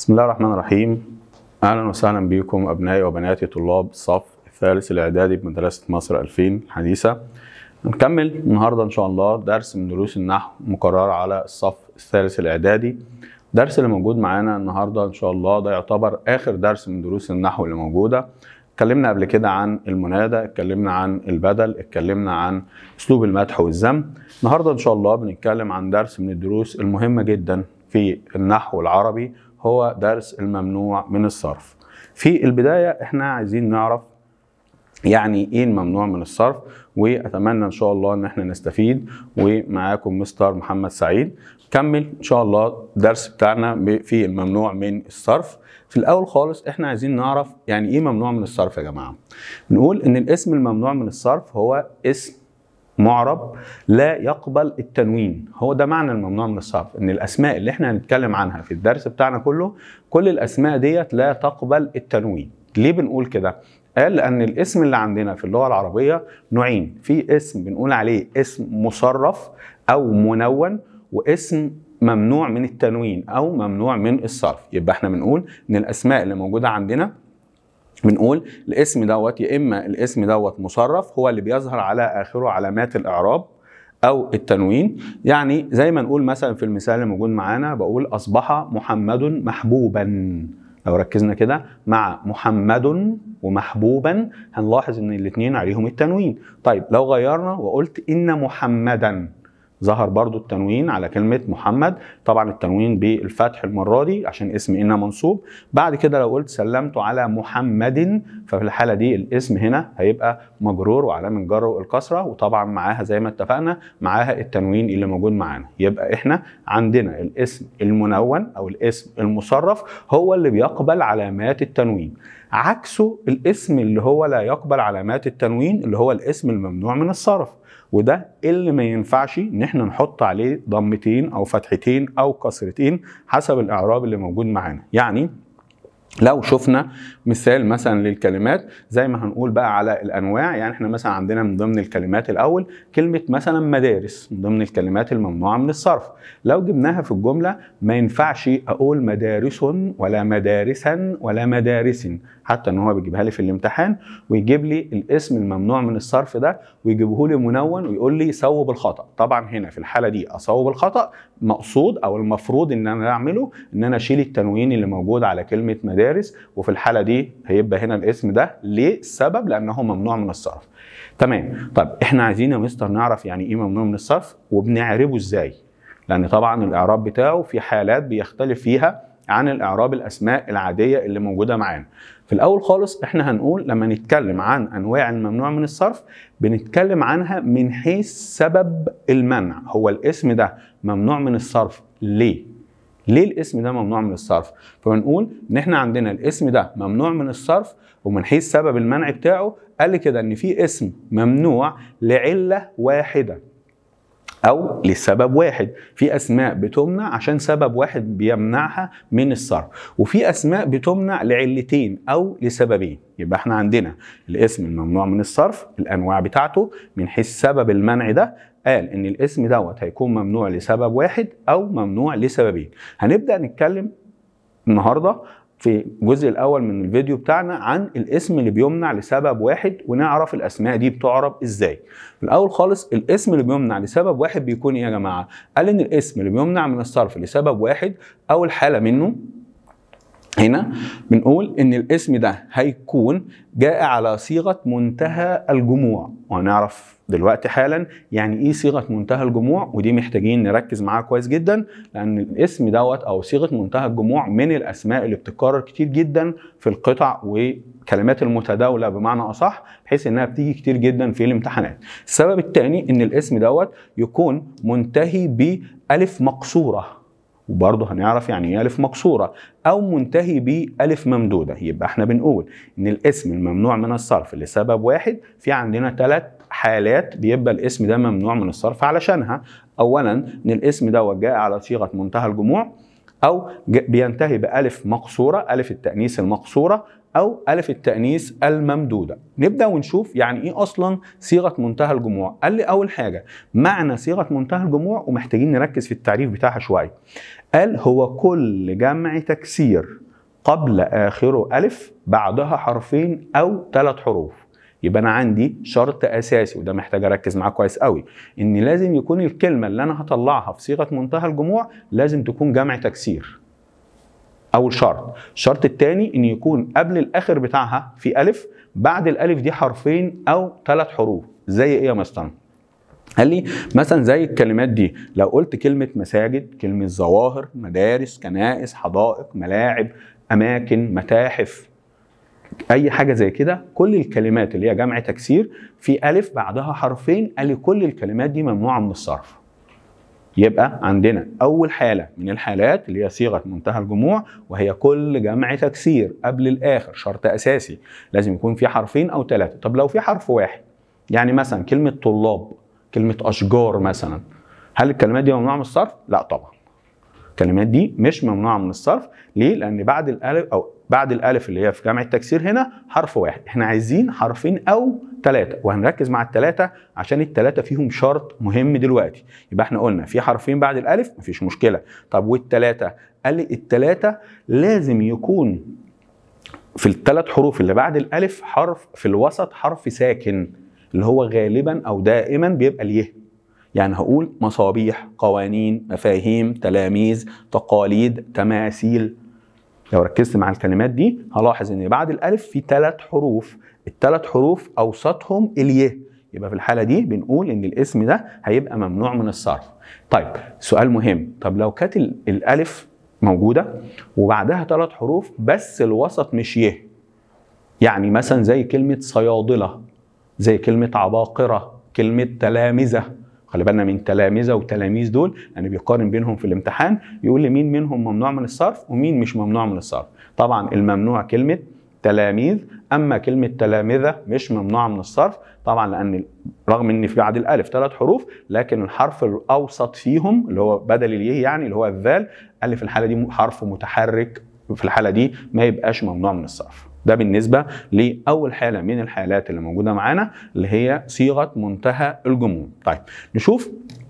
بسم الله الرحمن الرحيم اهلا وسهلا بكم ابنائي وبناتي طلاب الصف الثالث الاعدادي بمدرسه مصر 2000 الحديثه نكمل النهارده ان شاء الله درس من دروس النحو مقرره على الصف الثالث الاعدادي الدرس اللي موجود معانا النهارده ان شاء الله ده يعتبر اخر درس من دروس النحو اللي موجوده اتكلمنا قبل كده عن المنادى اتكلمنا عن البدل اتكلمنا عن اسلوب المدح والذم النهارده ان شاء الله بنتكلم عن درس من الدروس المهمه جدا في النحو العربي هو درس الممنوع من الصرف في البدايه احنا عايزين نعرف يعني ايه الممنوع من الصرف واتمنى ان شاء الله ان احنا نستفيد ومعاكم مستر محمد سعيد كمل ان شاء الله الدرس بتاعنا في الممنوع من الصرف في الاول خالص احنا عايزين نعرف يعني ايه ممنوع من الصرف يا جماعه بنقول ان الاسم الممنوع من الصرف هو اسم معرب لا يقبل التنوين هو ده معنى الممنوع من الصرف ان الاسماء اللي احنا هنتكلم عنها في الدرس بتاعنا كله كل الاسماء ديت لا تقبل التنوين ليه بنقول كده قال لان الاسم اللي عندنا في اللغه العربيه نوعين في اسم بنقول عليه اسم مصرف او منون واسم ممنوع من التنوين او ممنوع من الصرف يبقى احنا بنقول ان الاسماء اللي موجوده عندنا بنقول الاسم دوت يا اما الاسم دوت مصرف هو اللي بيظهر على اخره علامات الاعراب او التنوين يعني زي ما نقول مثلا في المثال اللي موجود معانا بقول اصبح محمد محبوبا لو ركزنا كده مع محمد ومحبوبا هنلاحظ ان الاثنين عليهم التنوين طيب لو غيرنا وقلت ان محمدا ظهر برضو التنوين على كلمة محمد طبعا التنوين بالفتح المرة دي عشان اسم إنا منصوب بعد كده لو قلت سلمت على محمد ففي الحالة دي الاسم هنا هيبقى مجرور وعلامة جره الكسرة وطبعا معاها زي ما اتفقنا معاها التنوين اللي موجود معانا يبقى احنا عندنا الاسم المنون أو الاسم المصرف هو اللي بيقبل علامات التنوين عكسه الاسم اللي هو لا يقبل علامات التنوين اللي هو الاسم الممنوع من الصرف وده اللي ما ينفعش ان احنا نحط عليه ضمتين او فتحتين او كسرتين حسب الاعراب اللي موجود معانا يعني لو شفنا مثال مثلا للكلمات زي ما هنقول بقى على الانواع يعني احنا مثلا عندنا من ضمن الكلمات الاول كلمه مثلا مدارس من ضمن الكلمات الممنوعه من الصرف لو جبناها في الجمله ما ينفعش اقول مدارس ولا مدارسا ولا مدارس حتى ان هو بيجيبها لي في الامتحان ويجيب لي الاسم الممنوع من الصرف ده ويجيبه لي منون ويقول لي صوب الخطا طبعا هنا في الحاله دي اصوب الخطا مقصود او المفروض ان انا اعمله ان انا اشيل التنوين اللي موجود على كلمه مدارس وفي الحاله دي هيبقى هنا الاسم ده ليه السبب لانه ممنوع من الصرف تمام طب احنا عايزين يا مستر نعرف يعني ايه ممنوع من الصرف وبنعربه ازاي لان طبعا الاعراب بتاعه في حالات بيختلف فيها عن الاعراب الاسماء العاديه اللي موجوده معانا في الاول خالص احنا هنقول لما نتكلم عن انواع الممنوع من الصرف بنتكلم عنها من حيث سبب المنع هو الاسم ده ممنوع من الصرف ليه ليه الاسم ده ممنوع من الصرف فبنقول ان احنا عندنا الاسم ده ممنوع من الصرف ومن حيث سبب المنع بتاعه قال لي كده ان في اسم ممنوع لعله واحده او لسبب واحد في اسماء بتمنع عشان سبب واحد بيمنعها من الصرف وفي اسماء بتمنع لعلتين او لسببين يبقى احنا عندنا الاسم الممنوع من الصرف الانواع بتاعته من حيث سبب المنع ده قال ان الاسم دوت هيكون ممنوع لسبب واحد او ممنوع لسببين هنبدا نتكلم النهارده في الجزء الاول من الفيديو بتاعنا عن الاسم اللي بيمنع لسبب واحد ونعرف الاسماء دي بتعرب ازاي في الاول خالص الاسم اللي بيمنع لسبب واحد بيكون ايه يا جماعه قال ان الاسم اللي بيمنع من الصرف لسبب واحد اول حاله منه هنا بنقول ان الاسم ده هيكون جاء على صيغه منتهى الجموع وهنعرف دلوقتي حالا يعني ايه صيغه منتهى الجموع ودي محتاجين نركز معاها كويس جدا لان الاسم دوت او صيغه منتهى الجموع من الاسماء اللي بتتكرر كتير جدا في القطع وكلمات المتداوله بمعنى اصح بحيث انها بتيجي كتير جدا في الامتحانات السبب الثاني ان الاسم دوت يكون منتهي بالف مقصوره وبرضه هنعرف يعني ايه الف مكسوره او منتهي بالف ممدوده يبقى احنا بنقول ان الاسم الممنوع من الصرف لسبب واحد في عندنا ثلاث حالات بيبقى الاسم ده ممنوع من الصرف علشانها اولا ان الاسم ده جاء على صيغه منتهى الجموع او بينتهي بالف مقصوره الف التانيث المقصوره او الف التانيث الممدوده نبدا ونشوف يعني ايه اصلا صيغه منتهى الجموع قال لي اول حاجه معنى صيغه منتهى الجموع ومحتاجين نركز في التعريف بتاعها شويه قال هو كل جمع تكسير قبل اخره الف بعدها حرفين او ثلاث حروف يبقى انا عندي شرط اساسي وده محتاج اركز معاه كويس قوي ان لازم يكون الكلمه اللي انا هطلعها في صيغه منتهى الجموع لازم تكون جمع تكسير اول شرط الشرط الثاني ان يكون قبل الاخر بتاعها في الف بعد الالف دي حرفين او ثلاث حروف زي ايه يا مستر قال لي مثلا زي الكلمات دي لو قلت كلمة مساجد كلمة ظواهر مدارس كنائس حدائق ملاعب أماكن متاحف أي حاجة زي كده كل الكلمات اللي هي جمع تكسير في ألف بعدها حرفين قال لي كل الكلمات دي ممنوعة من الصرف يبقى عندنا اول حاله من الحالات اللي هي صيغه منتهى الجموع وهي كل جمع تكسير قبل الاخر شرط اساسي لازم يكون في حرفين او ثلاثه طب لو في حرف واحد يعني مثلا كلمه طلاب كلمه اشجار مثلا هل الكلمات دي ممنوعه من الصرف لا طبعا الكلمات دي مش ممنوعه من الصرف ليه لان بعد الالف او بعد الالف اللي هي في جمع التكسير هنا حرف واحد احنا عايزين حرفين او ثلاثه وهنركز مع الثلاثه عشان الثلاثه فيهم شرط مهم دلوقتي يبقى احنا قلنا في حرفين بعد الالف مفيش مشكله طب والثلاثه قال لي الثلاثه لازم يكون في الثلاث حروف اللي بعد الالف حرف في الوسط حرف ساكن اللي هو غالبا او دائما بيبقى اليه يعني هقول مصابيح قوانين مفاهيم تلاميذ تقاليد تماثيل لو ركزت مع الكلمات دي هلاحظ ان بعد الالف في ثلاث حروف الثلاث حروف اوسطهم اليه يبقى في الحاله دي بنقول ان الاسم ده هيبقى ممنوع من الصرف طيب سؤال مهم طب لو كانت الالف موجوده وبعدها ثلاث حروف بس الوسط مش يه يعني مثلا زي كلمه صيادله زي كلمه عباقره كلمه تلامذه خلي بالنا من تلامذه وتلاميذ دول يعني بيقارن بينهم في الامتحان يقول لي مين منهم ممنوع من الصرف ومين مش ممنوع من الصرف طبعا الممنوع كلمه تلاميذ اما كلمه تلامذه مش ممنوعه من الصرف طبعا لان رغم ان في بعد الالف ثلاث حروف لكن الحرف الاوسط فيهم اللي هو بدل اليه يعني اللي هو الذال قال لي في الحاله دي حرف متحرك في الحاله دي ما يبقاش ممنوع من الصرف ده بالنسبه لاول حاله من الحالات اللي موجوده معانا اللي هي صيغه منتهى الجموع طيب نشوف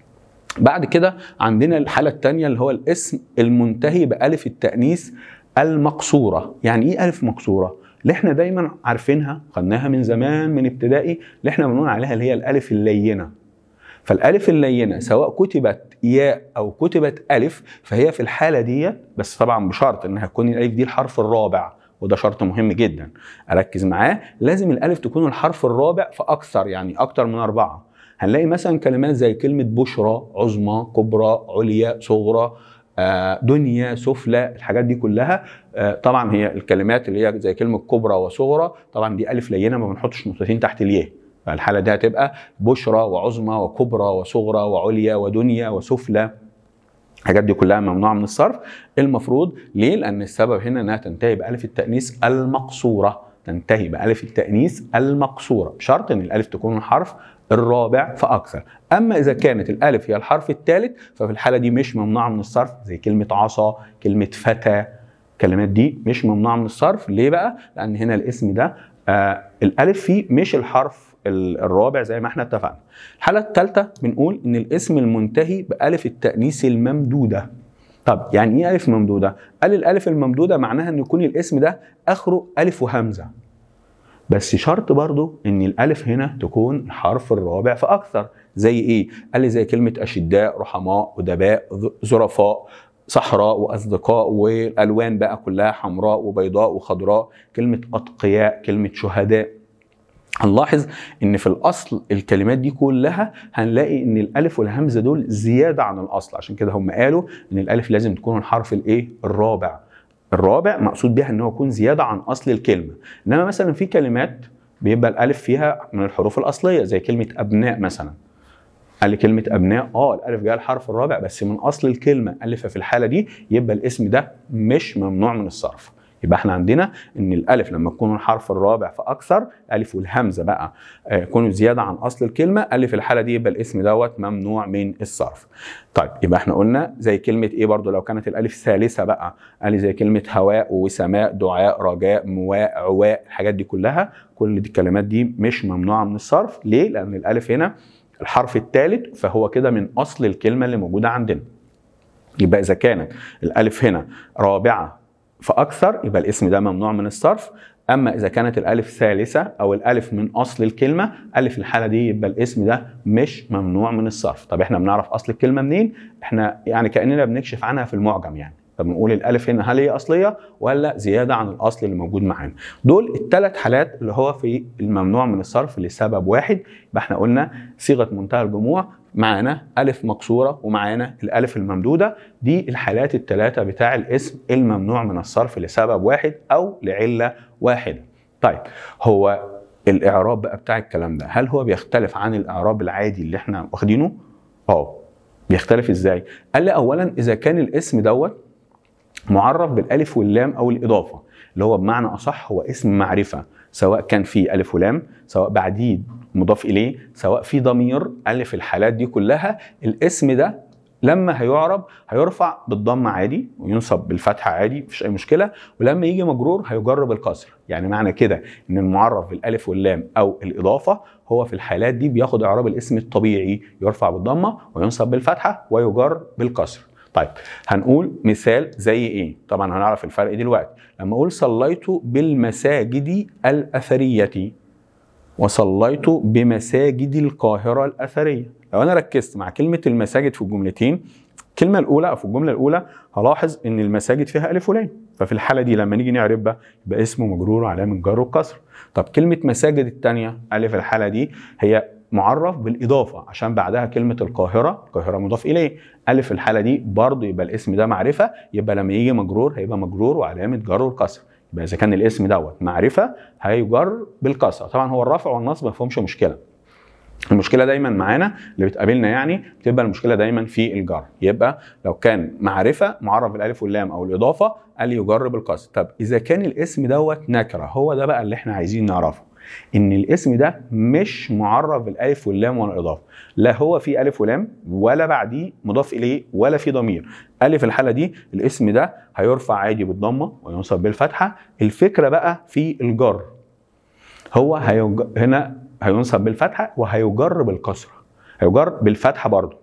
بعد كده عندنا الحاله الثانيه اللي هو الاسم المنتهي بالف التانيث المقصوره يعني ايه الف مقصوره اللي احنا دايما عارفينها خدناها من زمان من ابتدائي اللي احنا بنقول عليها اللي هي الالف اللينه فالالف اللينه سواء كتبت ياء او كتبت الف فهي في الحاله دي بس طبعا بشرط انها تكون الالف دي الحرف الرابع وده شرط مهم جدا اركز معاه لازم الالف تكون الحرف الرابع فاكثر يعني اكتر من اربعه هنلاقي مثلا كلمات زي كلمه بشرى عظمى كبرى عليا صغرى دنيا سفلى الحاجات دي كلها طبعا هي الكلمات اللي هي زي كلمه كبرى وصغرى طبعا دي الف لينه ما بنحطش نقطتين تحت الياء فالحاله دي هتبقى بشرى وعظمى وكبرى وصغرى وعليا ودنيا وسفلى الحاجات دي كلها ممنوعه من الصرف المفروض ليه لان السبب هنا انها تنتهي بالف التانيث المقصوره تنتهي بالف التانيث المقصوره بشرط ان الالف تكون الحرف الرابع فاكثر اما اذا كانت الالف هي الحرف الثالث ففي الحاله دي مش ممنوعه من الصرف زي كلمه عصا كلمه فتى الكلمات دي مش ممنوعه من الصرف ليه بقى لان هنا الاسم ده آه الالف فيه مش الحرف الرابع زي ما احنا اتفقنا الحالة الثالثة بنقول ان الاسم المنتهي بألف التأنيث الممدودة طب يعني ايه ألف ممدودة؟ قال الألف الممدودة معناها ان يكون الاسم ده آخره ألف وهمزة بس شرط برضو ان الألف هنا تكون الحرف الرابع فأكثر زي ايه؟ قال لي زي كلمة أشداء رحماء أدباء ظرفاء صحراء واصدقاء والالوان بقى كلها حمراء وبيضاء وخضراء كلمه اتقياء كلمه شهداء هنلاحظ ان في الاصل الكلمات دي كلها هنلاقي ان الالف والهمزه دول زياده عن الاصل عشان كده هم قالوا ان الالف لازم تكون الحرف الايه الرابع الرابع مقصود بيها ان هو يكون زياده عن اصل الكلمه انما مثلا في كلمات بيبقى الالف فيها من الحروف الاصليه زي كلمه ابناء مثلا قال لي كلمة أبناء اه الألف جاء الحرف الرابع بس من أصل الكلمة ألف في الحالة دي يبقى الاسم ده مش ممنوع من الصرف يبقى احنا عندنا ان الالف لما تكون الحرف الرابع فاكثر الف والهمزه بقى آه، يكونوا زياده عن اصل الكلمه الف في الحاله دي يبقى الاسم دوت ممنوع من الصرف طيب يبقى احنا قلنا زي كلمه ايه برضو لو كانت الالف ثالثه بقى قال لي زي كلمه هواء وسماء دعاء رجاء مواء عواء الحاجات دي كلها كل دي الكلمات دي مش ممنوعه من الصرف ليه لان الالف هنا الحرف الثالث فهو كده من اصل الكلمه اللي موجوده عندنا يبقى اذا كانت الالف هنا رابعه فاكثر يبقى الاسم ده ممنوع من الصرف اما اذا كانت الالف ثالثه او الالف من اصل الكلمه الف الحاله دي يبقى الاسم ده مش ممنوع من الصرف طب احنا بنعرف اصل الكلمه منين احنا يعني كاننا بنكشف عنها في المعجم يعني فبنقول الالف هنا هل هي اصليه ولا زياده عن الاصل اللي موجود معانا دول الثلاث حالات اللي هو في الممنوع من الصرف لسبب واحد يبقى احنا قلنا صيغه منتهى الجموع معانا الف مكسوره ومعانا الالف الممدوده دي الحالات الثلاثه بتاع الاسم الممنوع من الصرف لسبب واحد او لعله واحده طيب هو الاعراب بقى بتاع الكلام ده هل هو بيختلف عن الاعراب العادي اللي احنا واخدينه اه بيختلف ازاي قال لي اولا اذا كان الاسم دوت معرف بالالف واللام او الاضافه اللي هو بمعنى اصح هو اسم معرفه سواء كان فيه الف ولام سواء بعديه مضاف اليه سواء في ضمير الف الحالات دي كلها الاسم ده لما هيعرب هيرفع بالضم عادي وينصب بالفتحه عادي مفيش اي مشكله ولما يجي مجرور هيجر بالكسر يعني معنى كده ان المعرف بالالف واللام او الاضافه هو في الحالات دي بياخد اعراب الاسم الطبيعي يرفع بالضمه وينصب بالفتحه ويجر بالكسر طيب هنقول مثال زي ايه طبعا هنعرف الفرق دلوقتي لما اقول صليت بالمساجد الاثريه وصليت بمساجد القاهره الاثريه لو انا ركزت مع كلمه المساجد في الجملتين الكلمه الاولى او في الجمله الاولى هلاحظ ان المساجد فيها الف ولام ففي الحاله دي لما نيجي نعربها يبقى اسمه مجرور وعلامه جر وكسر طب كلمه مساجد الثانيه الف الحاله دي هي معرف بالاضافه عشان بعدها كلمه القاهره القاهره مضاف اليه الف الحاله دي برضه يبقى الاسم ده معرفه يبقى لما يجي مجرور هيبقى مجرور وعلامه جر والكسر يبقى اذا كان الاسم دوت معرفه هيجر بالكسره طبعا هو الرفع والنصب ما فيهمش مشكله المشكله دايما معانا اللي بتقابلنا يعني بتبقى المشكله دايما في الجر يبقى لو كان معرفه معرف بالالف واللام او الاضافه قال يجر بالكسر طب اذا كان الاسم دوت نكره هو ده بقى اللي احنا عايزين نعرفه ان الاسم ده مش معرف بالالف واللام ولا الاضافه لا هو في الف ولام ولا بعديه مضاف اليه ولا في ضمير الف الحاله دي الاسم ده هيرفع عادي بالضمه وينصب بالفتحه الفكره بقى في الجر هو هيج... هنا هينصب بالفتحه وهيجر بالكسره هيجر بالفتحه برضه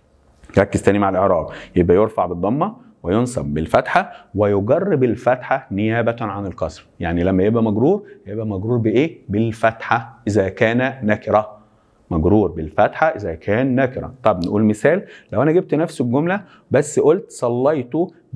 ركز تاني مع الاعراب يبقى يرفع بالضمه وينصب بالفتحه ويجر بالفتحه نيابه عن الكسر يعني لما يبقى مجرور يبقى مجرور بايه بالفتحه اذا كان نكره مجرور بالفتحه اذا كان نكره طب نقول مثال لو انا جبت نفس الجمله بس قلت صليت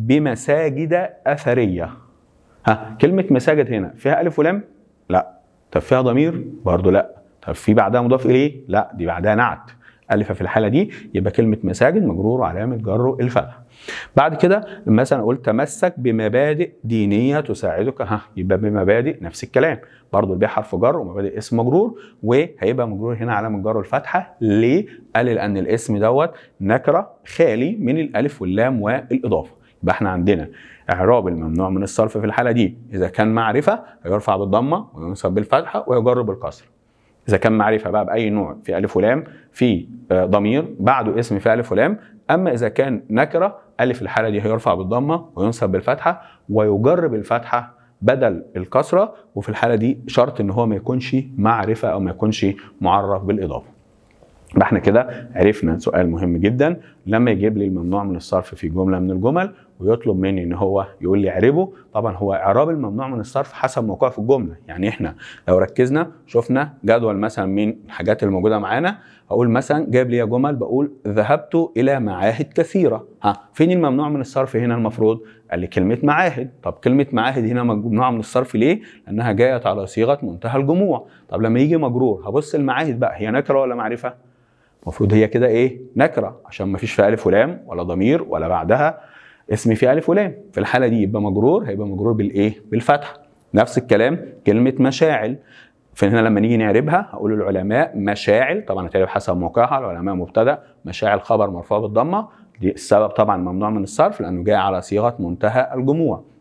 بمساجد اثريه ها كلمه مساجد هنا فيها الف ولام لا طب فيها ضمير برضو لا طب في بعدها مضاف اليه لا دي بعدها نعت الف في الحاله دي يبقى كلمه مساجد مجرور وعلامه جره الفتح بعد كده مثلا قلت تمسك بمبادئ دينيه تساعدك ها يبقى بمبادئ نفس الكلام برضه الباء حرف جر ومبادئ اسم مجرور وهيبقى مجرور هنا علامه جر الفتحه ليه؟ قال لان الاسم دوت نكره خالي من الالف واللام والاضافه يبقى احنا عندنا اعراب الممنوع من الصرف في الحاله دي اذا كان معرفه هيرفع بالضمه وينصب بالفتحه ويجر بالكسر اذا كان معرفه بقى باي نوع في الف ولام في آه، ضمير بعده اسم في الف ولام اما اذا كان نكره الف الحاله دي هيرفع بالضمه وينصب بالفتحه ويجر بالفتحه بدل الكسره وفي الحاله دي شرط ان هو ما يكونش معرفه او ما يكونش معرف بالاضافه يبقى احنا كده عرفنا سؤال مهم جدا لما يجيب لي الممنوع من الصرف في جمله من الجمل ويطلب مني ان هو يقول لي اعربه طبعا هو اعراب الممنوع من الصرف حسب موقعه في الجمله يعني احنا لو ركزنا شفنا جدول مثلا من الحاجات الموجوده معانا اقول مثلا جايب لي جمل بقول ذهبت الى معاهد كثيره ها فين الممنوع من الصرف هنا المفروض قال لي كلمه معاهد طب كلمه معاهد هنا ممنوعه من الصرف ليه لانها جاءت على صيغه منتهى الجموع طب لما يجي مجرور هبص المعاهد بقى هي نكره ولا معرفه المفروض هي كده ايه نكره عشان ما فيش فيها الف ولام ولا ضمير ولا بعدها اسم فيه الف ولام في الحاله دي يبقى مجرور هيبقى مجرور بالايه بالفتح نفس الكلام كلمه مشاعل فهنا لما نيجي نعربها هقول العلماء مشاعل طبعا هتعرب حسب موقعها العلماء مبتدا مشاعل خبر مرفوع بالضمه دي السبب طبعا ممنوع من الصرف لانه جاي على صيغه منتهى الجموع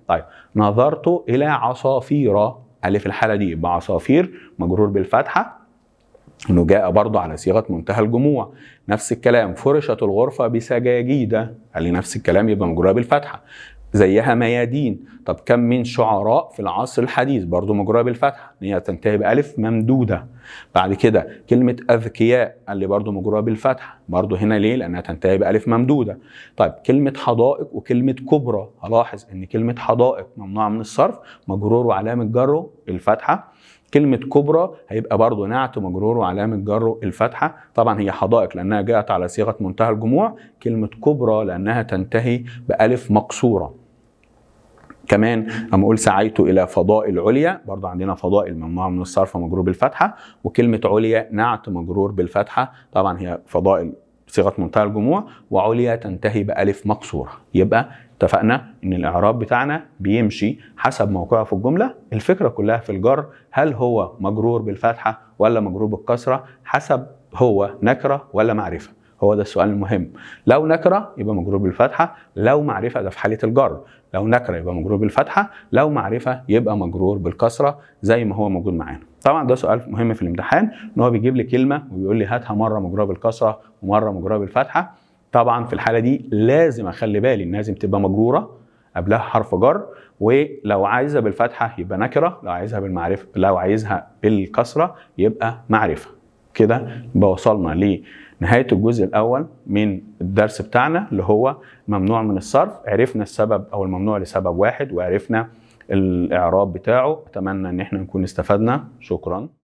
طيب نظرت الى عصافير الف في الحاله دي يبقى عصافير مجرور بالفتحه انه جاء برضه على صيغه منتهى الجموع نفس الكلام فرشت الغرفه بسجاجيد قال لي نفس الكلام يبقى مجروره بالفتحه زيها ميادين طب كم من شعراء في العصر الحديث برضه مجروره بالفتحه ان هي تنتهي بالف ممدوده بعد كده كلمه اذكياء قال لي برضه مجروره بالفتحه برضه هنا ليه لانها تنتهي بالف ممدوده طيب كلمه حدائق وكلمه كبرى هلاحظ ان كلمه حدائق ممنوعه من الصرف مجرور وعلامه جره الفتحه كلمة كبرى هيبقى برضه نعت مجرور وعلامة جره الفتحة طبعا هي حدائق لأنها جاءت على صيغة منتهى الجموع كلمة كبرى لأنها تنتهي بألف مقصورة كمان اما اقول سعيت الى فضائل عليا برضه عندنا فضائل ممنوعه من الصرف مجرور بالفتحه وكلمه عليا نعت مجرور بالفتحه طبعا هي فضائل صيغه منتهى الجموع وعليا تنتهي بالف مقصوره يبقى اتفقنا ان الاعراب بتاعنا بيمشي حسب موقعه في الجمله الفكره كلها في الجر هل هو مجرور بالفتحه ولا مجرور بالكسره حسب هو نكره ولا معرفه هو ده السؤال المهم لو نكره يبقى مجرور بالفتحه لو معرفه ده في حاله الجر لو نكره يبقى مجرور بالفتحه لو معرفه يبقى مجرور بالكسره زي ما هو موجود معانا طبعا ده سؤال مهم في الامتحان ان هو بيجيب لي كلمه وبيقول لي هاتها مره مجروره بالكسره ومره مجروره بالفتحه طبعا في الحاله دي لازم اخلي بالي ان لازم تبقى مجروره قبلها حرف جر ولو عايزها بالفتحه يبقى نكره لو عايزها بالمعرفه لو عايزها بالكسره يبقى معرفه كده يبقى وصلنا لنهايه الجزء الاول من الدرس بتاعنا اللي هو ممنوع من الصرف عرفنا السبب او الممنوع لسبب واحد وعرفنا الاعراب بتاعه اتمنى ان احنا نكون استفدنا شكرا